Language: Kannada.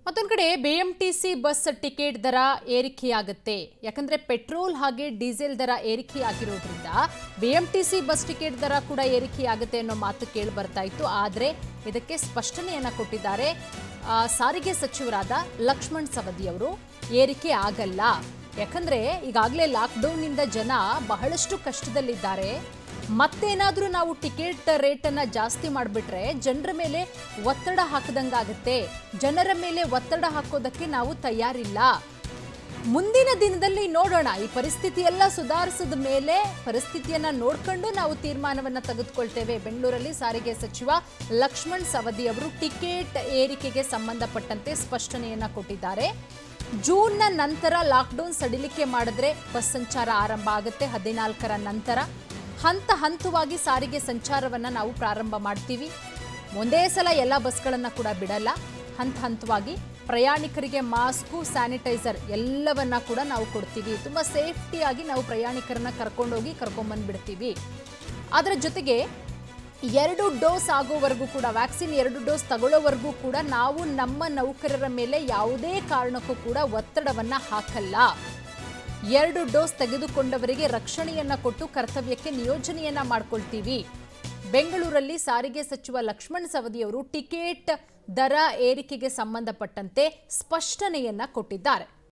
ಮತ್ತೊಂದು ಕಡೆ ಬಿಎಂಟಿಸಿ ಬಸ್ ಟಿಕೆಟ್ ದರ ಏರಿಕೆಯಾಗುತ್ತೆ ಯಾಕಂದ್ರೆ ಪೆಟ್ರೋಲ್ ಹಾಗೆ ಡೀಸೆಲ್ ದರ ಏರಿಕೆಯಾಗಿರೋದ್ರಿಂದ ಬಿಎಂಟಿಸಿ ಬಸ್ ಟಿಕೆಟ್ ದರ ಕೂಡ ಏರಿಕೆಯಾಗುತ್ತೆ ಅನ್ನೋ ಮಾತು ಕೇಳಿ ಬರ್ತಾ ಇತ್ತು ಆದರೆ ಇದಕ್ಕೆ ಸ್ಪಷ್ಟನೆಯನ್ನ ಕೊಟ್ಟಿದ್ದಾರೆ ಆ, ಸಾರಿಗೆ ಸಚಿವರಾದ ಲಕ್ಷ್ಮಣ್ ಸವದಿ ಅವರು ಏರಿಕೆ ಆಗಲ್ಲ ಯಾಕಂದ್ರೆ ಈಗಾಗಲೇ ಲಾಕ್ಡೌನ್ನಿಂದ ಜನ ಬಹಳಷ್ಟು ಕಷ್ಟದಲ್ಲಿದ್ದಾರೆ ಮತ್ತೇನಾದ್ರೂ ನಾವು ಟಿಕೆಟ್ ರೇಟನ್ನ ಜಾಸ್ತಿ ಮಾಡಿಬಿಟ್ರೆ ಜನರ ಮೇಲೆ ಒತ್ತಡ ಹಾಕದಂಗಾಗುತ್ತೆ ಜನರ ಮೇಲೆ ಒತ್ತಡ ಹಾಕೋದಕ್ಕೆ ನಾವು ತಯಾರಿಲ್ಲ ಮುಂದಿನ ದಿನದಲ್ಲಿ ನೋಡೋಣ ಈ ಪರಿಸ್ಥಿತಿ ಎಲ್ಲ ಸುಧಾರಿಸಿದ ಮೇಲೆ ಪರಿಸ್ಥಿತಿಯನ್ನ ನೋಡ್ಕೊಂಡು ನಾವು ತೀರ್ಮಾನವನ್ನ ತೆಗೆದುಕೊಳ್ತೇವೆ ಬೆಂಗಳೂರಲ್ಲಿ ಸಾರಿಗೆ ಸಚಿವ ಲಕ್ಷ್ಮಣ್ ಸವದಿ ಅವರು ಟಿಕೆಟ್ ಏರಿಕೆಗೆ ಸಂಬಂಧಪಟ್ಟಂತೆ ಸ್ಪಷ್ಟನೆಯನ್ನ ಕೊಟ್ಟಿದ್ದಾರೆ ಜೂನ್ನ ನಂತರ ಲಾಕ್ಡೌನ್ ಸಡಿಲಿಕೆ ಮಾಡಿದ್ರೆ ಬಸ್ ಸಂಚಾರ ಆರಂಭ ಆಗುತ್ತೆ ಹದಿನಾಲ್ಕರ ನಂತರ ಹಂತ ಹಂತವಾಗಿ ಸಾರಿಗೆ ಸಂಚಾರವನ್ನ ನಾವು ಪ್ರಾರಂಭ ಮಾಡ್ತೀವಿ ಒಂದೇ ಸಲ ಎಲ್ಲ ಬಸ್ಗಳನ್ನ ಕೂಡ ಬಿಡಲ್ಲ ಹಂತ ಹಂತವಾಗಿ ಪ್ರಯಾಣಿಕರಿಗೆ ಮಾಸ್ಕು ಸ್ಯಾನಿಟೈಸರ್ ಎಲ್ಲವನ್ನ ಕೂಡ ನಾವು ಕೊಡ್ತೀವಿ ತುಂಬ ಸೇಫ್ಟಿಯಾಗಿ ನಾವು ಪ್ರಯಾಣಿಕರನ್ನ ಕರ್ಕೊಂಡೋಗಿ ಕರ್ಕೊಂಬಂದ್ಬಿಡ್ತೀವಿ ಅದರ ಜೊತೆಗೆ ಎರಡು ಡೋಸ್ ಆಗೋವರೆಗೂ ಕೂಡ ವ್ಯಾಕ್ಸಿನ್ ಎರಡು ಡೋಸ್ ತಗೊಳ್ಳೋವರೆಗೂ ಕೂಡ ನಾವು ನಮ್ಮ ನೌಕರರ ಮೇಲೆ ಯಾವುದೇ ಕಾರಣಕ್ಕೂ ಕೂಡ ಒತ್ತಡವನ್ನ ಹಾಕಲ್ಲ ಎರಡು ಡೋಸ್ ತೆಗೆದುಕೊಂಡವರಿಗೆ ರಕ್ಷಣೆಯನ್ನ ಕೊಟ್ಟು ಕರ್ತವ್ಯಕ್ಕೆ ನಿಯೋಜನೆಯನ್ನ ಮಾಡ್ಕೊಳ್ತೀವಿ ಬೆಂಗಳೂರಲ್ಲಿ ಸಾರಿಗೆ ಸಚಿವ ಲಕ್ಷ್ಮಣ್ ಸವದಿಯವರು ಟಿಕೆಟ್ ದರ ಏರಿಕೆಗೆ ಸಂಬಂಧಪಟ್ಟಂತೆ ಸ್ಪಷ್ಟನೆಯನ್ನ ಕೊಟ್ಟಿದ್ದಾರೆ